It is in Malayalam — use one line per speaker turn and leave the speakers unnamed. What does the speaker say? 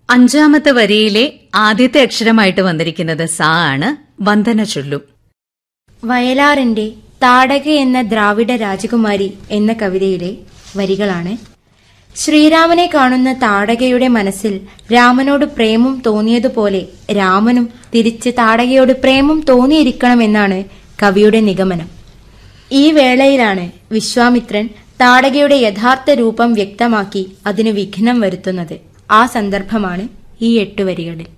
അഞ്ചാമത്തെ വരിയിലെ ആദ്യത്തെ അക്ഷരമായിട്ട് വന്നിരിക്കുന്നത് സാ ആണ് വന്ദന ചൊല്ലും
വയലാറിന്റെ താടക എന്ന ദ്രാവിഡ രാജകുമാരി എന്ന കവിതയിലെ വരികളാണ് ശ്രീരാമനെ കാണുന്ന താടകയുടെ മനസ്സിൽ രാമനോട് പ്രേമം തോന്നിയതുപോലെ രാമനും തിരിച്ച് താടകയോട് പ്രേമം തോന്നിയിരിക്കണമെന്നാണ് കവിയുടെ നിഗമനം ഈ വേളയിലാണ് വിശ്വാമിത്രൻ താടകയുടെ യഥാർത്ഥ രൂപം വ്യക്തമാക്കി അതിന് വിഘ്നം വരുത്തുന്നത് ആ സന്ദർഭമാണ് ഈ എട്ട് വരികളിൽ